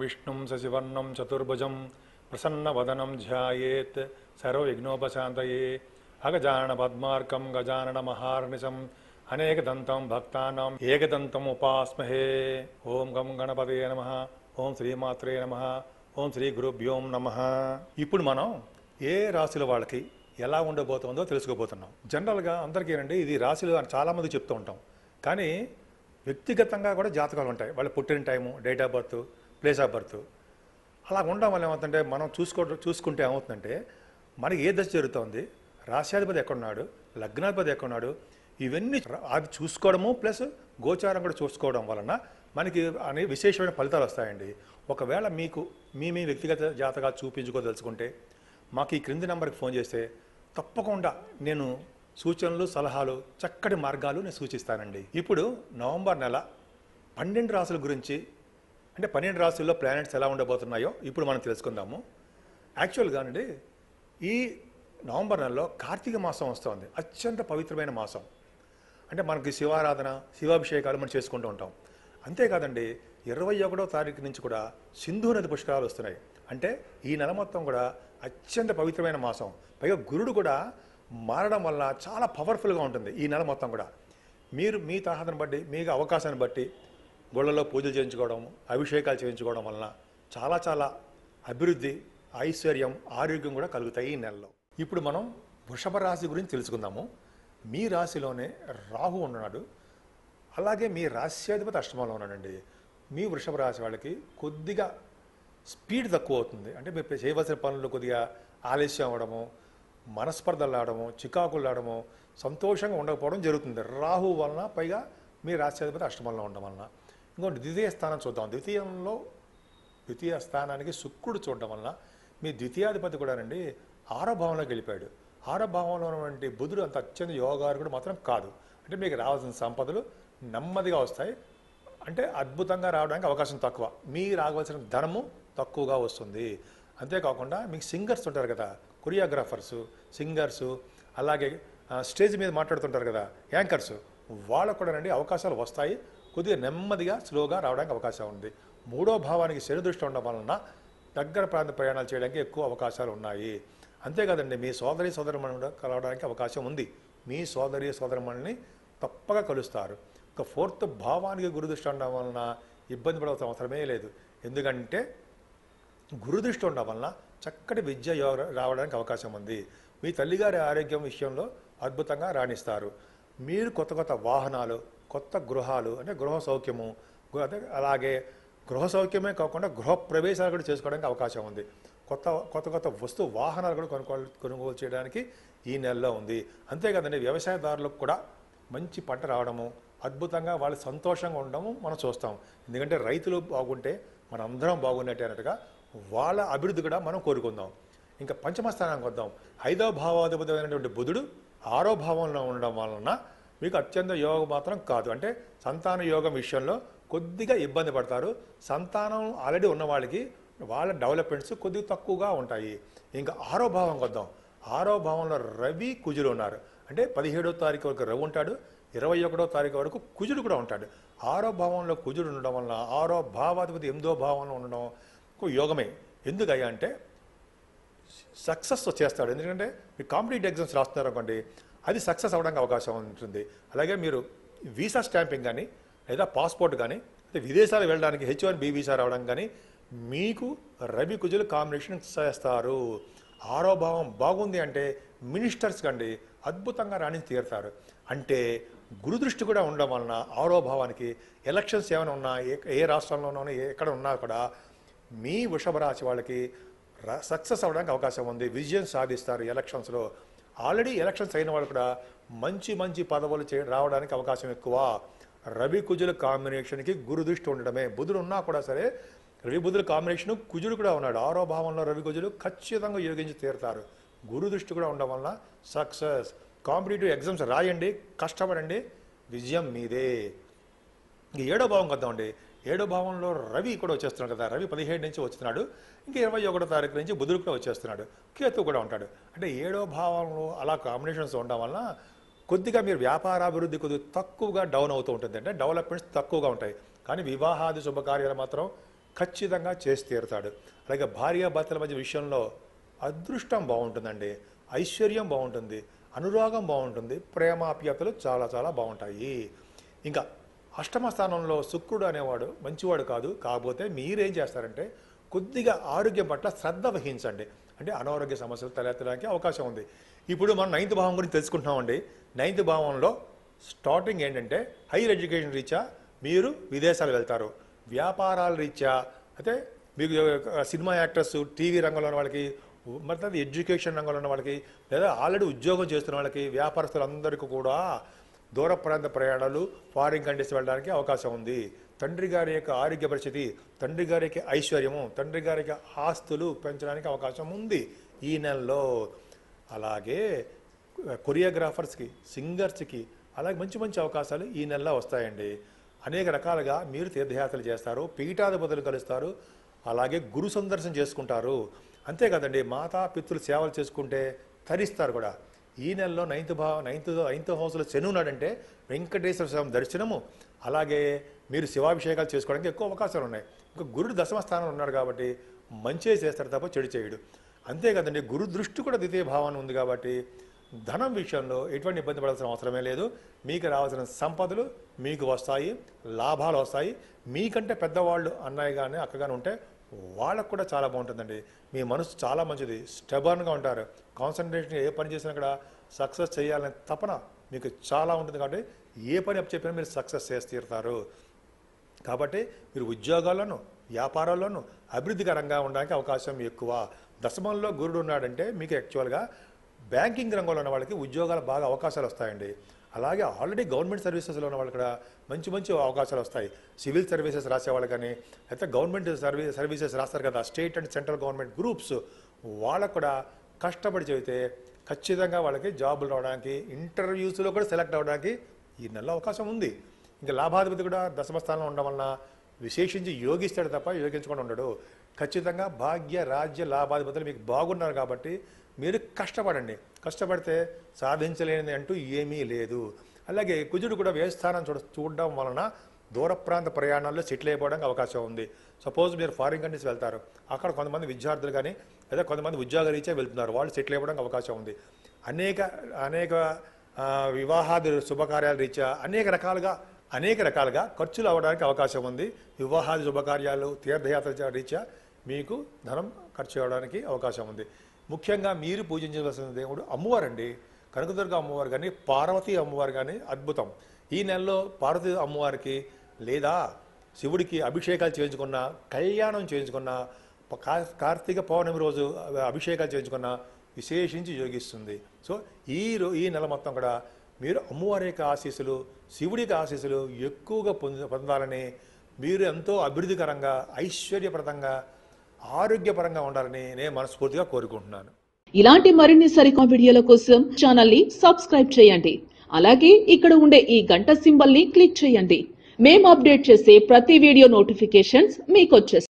విష్ణుం శశివర్ణం చతుర్భుజం ప్రసన్నవదనం ధ్యాయేత్ సర్వవిఘ్నోపశాంతయే అగజానన పద్మార్కం గజానన మహార్నిశం అనేకదంతం భక్తానాం ఏకదంతం ఉపాస్మహే ఓం గం గణపతయే నమ ఓం శ్రీమాత్రే నమ ఓం శ్రీ గురుభ్యోం నమ ఇప్పుడు మనం ఏ రాశుల వాళ్ళకి ఎలా ఉండబోతుందో తెలుసుకోబోతున్నాం జనరల్గా అందరికీ ఏంటంటే ఇది రాశులు అని చాలామంది చెప్తూ ఉంటాం కానీ వ్యక్తిగతంగా కూడా జాతకాలు ఉంటాయి వాళ్ళ పుట్టిన time date of birth place of birth అలా ఉండడం వల్ల ఏమవుతుందంటే మనం చూసుకో చూసుకుంటే ఏమవుతుందంటే మనకి ఏ దశ జరుగుతుంది రాశ్యాధిపతి ఎక్కడున్నాడు లగ్నాధిపతి ఎక్కడున్నాడు ఇవన్నీ ర- అది చూసుకోవడము ప్లస్ గోచారం కూడా చూసుకోవడం వలన మనకి అనే విశేషమైన ఫలితాలు వస్తాయండి ఒకవేళ మీకు మీ మీ వ్యక్తిగత జాతకాలు చూపించుకోదలుచుకుంటే మాకు ఈ క్రింది నెంబర్కి ఫోన్ చేస్తే తప్పకుండా నేను సూచనలు సలహాలు చక్కటి మార్గాలు నేను సూచిస్తానండి ఇప్పుడు నవంబర్ నెల పన్నెండు రాసుల గురించి అంటే పన్నెండు రాసుల్లో ప్లానెట్స్ ఎలా ఉండబోతున్నాయో ఇప్పుడు మనం తెలుసుకుందాము యాక్చువల్గా అండి ఈ నవంబర్ నెలలో కార్తీక మాసం వస్తుంది అత్యంత పవిత్రమైన మాసం అంటే మనకి శివారాధన శివాభిషేకాలు మనం చేసుకుంటూ ఉంటాం అంతేకాదండి ఇరవై ఒకటో తారీఖు నుంచి కూడా సింధు నది పుష్కరాలు వస్తున్నాయి అంటే ఈ నెల మొత్తం కూడా అత్యంత పవిత్రమైన మాసం పైగా గురుడు కూడా మారడం వల్ల చాలా పవర్ఫుల్గా ఉంటుంది ఈ నెల మొత్తం కూడా మీరు మీ తరహాను బట్టి మీకు అవకాశాన్ని బట్టి గుళ్ళలో పూజలు చేయించుకోవడం అభిషేకాలు చేయించుకోవడం వలన చాలా చాలా అభివృద్ధి ఐశ్వర్యం ఆరోగ్యం కూడా కలుగుతాయి ఈ నెలలో ఇప్పుడు మనం వృషభ రాశి గురించి తెలుసుకుందాము మీ రాశిలోనే రాహు ఉన్నాడు అలాగే మీ రాశ్యాధిపతి అష్టమంలో ఉన్నాడండి మీ వృషభ రాశి వాళ్ళకి కొద్దిగా స్పీడ్ తక్కువ అవుతుంది అంటే మీరు చేయవలసిన పనులు కొద్దిగా ఆలస్యం అవ్వడము మనస్పర్ధలు ఆడము చికాకులు ఆడము సంతోషంగా ఉండకపోవడం జరుగుతుంది రాహు వలన పైగా మీ రాశ్యాధిపతి అష్టమంలో ఉండడం వలన ఇంకోటి ద్వితీయ స్థానం చూద్దాం ద్వితీయంలో ద్వితీయ స్థానానికి శుక్రుడు చూడడం వలన మీ ద్వితీయాధిపతి కూడానండి ఆరో భావంలోకి వెళ్ళిపోయాడు ఆరో భావంలో ఉన్నటువంటి బుధుడు అంత అత్యంత యోగారుడు మాత్రం కాదు అంటే మీకు రావాల్సిన సంపదలు నెమ్మదిగా వస్తాయి అంటే అద్భుతంగా రావడానికి అవకాశం తక్కువ మీ రావాల్సిన ధనము తక్కువగా వస్తుంది అంతేకాకుండా మీకు సింగర్స్ ఉంటారు కదా కొరియోగ్రాఫర్సు సింగర్సు అలాగే ఆ, స్టేజ్ మీద మాట్లాడుతుంటారు కదా యాంకర్స్ వాళ్ళకు కూడానండి అవకాశాలు వస్తాయి కొద్దిగా నెమ్మదిగా స్లోగా రావడానికి అవకాశం ఉంది మూడో భావానికి శని దృష్టి ఉండడం వలన దగ్గర ప్రాంత ప్రయాణాలు చేయడానికి ఎక్కువ అవకాశాలు ఉన్నాయి అంతేకాదండి మీ సోదరి సోదరమణి కూడా కలవడానికి అవకాశం ఉంది మీ సోదరి సోదరమణిని తప్పక కలుస్తారు ఒక ఫోర్త్ భావానికి గురుదృష్టి ఉండడం వలన ఇబ్బంది పడవలసిన అవసరమే లేదు ఎందుకంటే గురుదృష్టి ఉండడం వలన చక్కటి విద్య యోగ రావడానికి అవకాశం ఉంది మీ తల్లిగారి ఆరోగ్యం విషయంలో అద్భుతంగా రాణిస్తారు మీరు కొత్త కొత్త వాహనాలు కొత్త గృహాలు అంటే గృహ సౌఖ్యము గు- అదే అలాగే గృహ సౌఖ్యమే కాకుండా గృహ ప్రవేశాలు కూడా చేసుకోవడానికి అవకాశం ఉంది కొత్త కొత్త కొత్త వస్తు వాహనాలు కూడా కొనుగోలు కొనుగోలు చేయడానికి ఈ నెలలో ఉంది అంతేకాదండి వ్యవసాయదారులకు కూడా మంచి పంట రావడము అద్భుతంగా వాళ్ళు సంతోషంగా ఉండడము మనం చూస్తాం ఎందుకంటే రైతులు బాగుంటే మనందరం బాగున్నట్టే అన్నట్టుగా వాళ్ళ అభివృద్ధి కూడా మనం కోరుకుందాం ఇంకా పంచమ స్థానానికి వద్దాం ఐదవ భావాధిపతమైనటువంటి బుధుడు ఆరో భావంలో ఉండడం వలన మీకు అత్యంత యోగం మాత్రం కాదు అంటే సంతాన యోగం విషయంలో కొద్దిగా ఇబ్బంది పడతారు సంతానం ఆల్రెడీ ఉన్న వాళ్ళకి వాళ్ళ డెవలప్మెంట్స్ కొద్దిగా తక్కువగా ఉంటాయి ఇంకా ఆరో భావంకి వద్దాం ఆరో భావంలో రవి కుజులు ఉన్నారు అంటే పదిహేడో తారీఖు వరకు రవి ఉంటాడు ఇరవై ఒకటో తారీఖు వరకు కుజుడు కూడా ఉంటాడు ఆరో భావంలో కుజుడు ఉండడం వలన ఆరో భావాధిపతి ఎనిమిదో భావంలో ఉండడం ఒక యోగమే ఎందుకయ్యా అంటే సక్సెస్ చేస్తాడు ఎందుకంటే మీరు కాంపిటేటివ్ ఎగ్జామ్స్ రాస్తున్నారు అనుకోండి అది సక్సెస్ అవ్వడానికి అవకాశం ఉంటుంది అలాగే మీరు వీసా స్టాంపింగ్ కానీ లేదా పాస్పోర్ట్ కానీ లేదా విదేశాలు వెళ్ళడానికి హెచ్ వన్ బి వీసా రావడం కానీ మీకు రవి కుజులు కాంబినేషన్ చేస్తారు ఆరో భావం బాగుంది అంటే మినిస్టర్స్ కండి అద్భుతంగా రాణించి తీరుతారు అంటే గురుదృష్టి కూడా ఉండడం వలన ఆరో భావానికి ఎలక్షన్స్ ఏమైనా ఉన్నా ఏ ఏ రాష్ట్రంలోనూ ఏ- ఎక్కడ ఉన్నా కూడా మీ వృషభ రాశి వాళ్ళకి సక్సెస్ అవ్వడానికి అవకాశం ఉంది విజయం సాధిస్తారు ఎలక్షన్స్లో ఆల్రెడీ ఎలక్షన్స్ అయిన వాళ్ళు కూడా మంచి మంచి పదవులు చే రావడానికి అవకాశం ఎక్కువ రవి కుజుల కాంబినేషన్కి గురు దృష్టి ఉండడమే బుధుడు ఉన్నా కూడా సరే రవి బుధుల కాంబినేషన్ కుజుడు కూడా ఉన్నాడు ఆరో భావంలో రవి కుజులు ఖచ్చితంగా యోగించి తీరుతారు గురు దృష్టి కూడా ఉండడం వలన సక్సెస్ కాంపిటేటివ్ ఎగ్జామ్స్ రాయండి కష్టపడండి విజయం మీదే ఇంక ఏడో భావం వద్దామండి ఏడో భావంలో రవి కూడా వచ్చేస్తున్నాడు కదా రవి పదిహేడు నుంచి వస్తున్నాడు ఇంకా ఇరవై ఒకటో తారీఖు నుంచి బుధుడు కూడా వచ్చేస్తున్నాడు కేతు కూడా ఉంటాడు అంటే ఏడో భావంలో అలా కాంబినేషన్స్ ఉండడం వలన కొద్దిగా మీరు వ్యాపారాభివృద్ధి కొద్దిగా తక్కువగా డౌన్ అవుతూ ఉంటుంది అంటే డెవలప్మెంట్స్ తక్కువగా ఉంటాయి కానీ వివాహాది శుభకార్యాలు మాత్రం ఖచ్చితంగా చేసి తీరుతాడు అలాగే భార్యాభర్తల మధ్య విషయంలో అదృష్టం బాగుంటుందండి ఐశ్వర్యం బాగుంటుంది అనురాగం బాగుంటుంది ప్రేమాప్యతలు చాలా చాలా బాగుంటాయి ఇంకా అష్టమ స్థానంలో శుక్రుడు అనేవాడు మంచివాడు కాదు కాకపోతే మీరేం చేస్తారంటే కొద్దిగా ఆరోగ్యం పట్ల శ్రద్ధ వహించండి అంటే అనారోగ్య సమస్యలు తలెత్తడానికి అవకాశం ఉంది ఇప్పుడు మనం నైన్త్ భావం గురించి తెలుసుకుంటున్నామండి నైన్త్ భావంలో స్టార్టింగ్ ఏంటంటే హైయర్ ఎడ్యుకేషన్ రీత్యా మీరు విదేశాలు వెళ్తారు వ్యాపారాల రీత్యా అయితే మీకు సినిమా యాక్టర్స్ టీవీ రంగంలో ఉన్న వాళ్ళకి మరి అది ఎడ్యుకేషన్ రంగంలో ఉన్న వాళ్ళకి లేదా ఆల్రెడీ ఉద్యోగం చేస్తున్న వాళ్ళకి వ్యాపారస్తులందరికీ కూడా దూర ప్రాంత ప్రయాణాలు ఫారిన్ కంట్రీస్ వెళ్ళడానికి అవకాశం ఉంది తండ్రి గారి యొక్క ఆరోగ్య పరిస్థితి తండ్రి గారి యొక్క ఐశ్వర్యము తండ్రి గారి యొక్క ఆస్తులు పెంచడానికి అవకాశం ఉంది ఈ నెలలో అలాగే కొరియోగ్రాఫర్స్కి సింగర్స్కి అలాగే మంచి మంచి అవకాశాలు ఈ నెలలో వస్తాయండి అనేక రకాలుగా మీరు తీర్థయాత్రలు చేస్తారు పీఠాధిపతులు కలుస్తారు అలాగే గురు సందర్శనం చేసుకుంటారు అంతే కదండి మాతా పితృలు సేవలు చేసుకుంటే తరిస్తారు కూడా ఈ నెలలో నైన్త్ భా నైన్త్ నైన్త్ హౌస్లో శని ఉన్నాడంటే వెంకటేశ్వర స్వామి దర్శనము అలాగే మీరు శివాభిషేకాలు చేసుకోవడానికి ఎక్కువ అవకాశాలు ఉన్నాయి ఇంకా గురుడు దశమ స్థానంలో ఉన్నాడు కాబట్టి మంచి చేస్తారు తప్ప చెడు చేయడు అంతే కదండి గురు దృష్టి కూడా ద్వితీయ భావన ఉంది కాబట్టి ధనం విషయంలో ఎటువంటి ఇబ్బంది పడాల్సిన అవసరమే లేదు మీకు రావాల్సిన సంపదలు మీకు వస్తాయి లాభాలు వస్తాయి మీకంటే పెద్దవాళ్ళు అన్నయ్య కానీ అక్క కానీ ఉంటే వాళ్ళకు కూడా చాలా బాగుంటుందండి మీ మనసు చాలా మంచిది స్టెబర్న్గా ఉంటారు కాన్సన్ట్రేషన్ ఏ పని చేసినా కూడా సక్సెస్ చేయాలనే తపన మీకు చాలా ఉంటుంది కాబట్టి ఏ పని చెప్పినా మీరు సక్సెస్ చేసి తీరుతారు కాబట్టి మీరు ఉద్యోగాల్లోనూ వ్యాపారాల్లోనూ అభివృద్ధికరంగా ఉండడానికి అవకాశం ఎక్కువ దశమంలో గురుడు ఉన్నాడంటే మీకు యాక్చువల్గా బ్యాంకింగ్ రంగంలో ఉన్న వాళ్ళకి ఉద్యోగాలు బాగా అవకాశాలు వస్తాయండి అలాగే ఆల్రెడీ గవర్నమెంట్ సర్వీసెస్లో ఉన్న వాళ్ళకి కూడా మంచి మంచి అవకాశాలు వస్తాయి సివిల్ సర్వీసెస్ రాసేవాళ్ళు కానీ అయితే గవర్నమెంట్ సర్వీ సర్వీసెస్ రాస్తారు కదా state and central government groups వాళ్ళకు కూడా కష్టపడి చదివితే ఖచ్చితంగా వాళ్ళకి జాబులు రావడానికి ఇంటర్వ్యూస్లో కూడా సెలెక్ట్ అవ్వడానికి ఈ నెలలో అవకాశం ఉంది ఇంకా లాభాధిపతి కూడా దశమ స్థానంలో ఉండడం వలన విశేషించి యోగిస్తాడు తప్ప యోగించకుండా ఉండడు ఖచ్చితంగా భాగ్య రాజ్య లాభాధిపతులు మీకు బాగున్నారు కాబట్టి మీరు కష్టపడండి కష్టపడితే సాధించలేనిది అంటూ ఏమీ లేదు అలాగే కుజుడు కూడా వ్యయస్థానం చూడ చూడడం వలన దూర ప్రాంత ప్రయాణాల్లో సెటిల్ అయిపోవడానికి అవకాశం ఉంది సపోజ్ మీరు ఫారిన్ కంట్రీస్ వెళ్తారు అక్కడ కొంతమంది విద్యార్థులు కానీ లేదా కొంతమంది ఉద్యోగ రీత్యా వెళ్తున్నారు వాళ్ళు సెటిల్ అయిపోవడానికి అవకాశం ఉంది అనేక అనేక ఆ, వివాహాది శుభకార్యాల రీత్యా అనేక రకాలుగా అనేక రకాలుగా ఖర్చులు అవ్వడానికి అవకాశం ఉంది వివాహాది శుభకార్యాలు తీర్థయాత్ర రీత్యా మీకు ధనం ఖర్చు అవ్వడానికి అవకాశం ఉంది ముఖ్యంగా మీరు పూజించవలసిన దేవుడు అమ్మవారండి కనకదుర్గ అమ్మవారు కానీ పార్వతీ అమ్మవారు కానీ అద్భుతం ఈ నెలలో పార్వతీ అమ్మవారికి లేదా శివుడికి అభిషేకాలు చేయించుకున్న కళ్యాణం చేయించుకున్న ప- కా- కార్తీక పౌర్ణమి రోజు అభిషేకాలు చేయించుకున్న విశేషించి యోగిస్తుంది సో ఈ రో ఈ నెల మొత్తం కూడా మీరు అమ్మవారి యొక్క ఆశీస్సులు శివుడి యొక్క ఆశీస్సులు ఎక్కువగా పొంద పొందాలని మీరు ఎంతో అభివృద్ధికరంగా ఐశ్వర్యప్రదంగా ఆరోగ్యపరంగా ఉండాలని నేను మనస్ఫూర్తిగా కోరుకుంటున్నాను ఇలాంటి మరిన్ని సరికొత్త వీడియోల కోసం ఛానల్ ని సబ్స్క్రైబ్ చేయండి అలాగే ఇక్కడ ఉండే ఈ గంట సింబల్ ని క్లిక్ చేయండి మేము అప్డేట్ చేసే ప్రతి వీడియో నోటిఫికేషన్స్ మీకు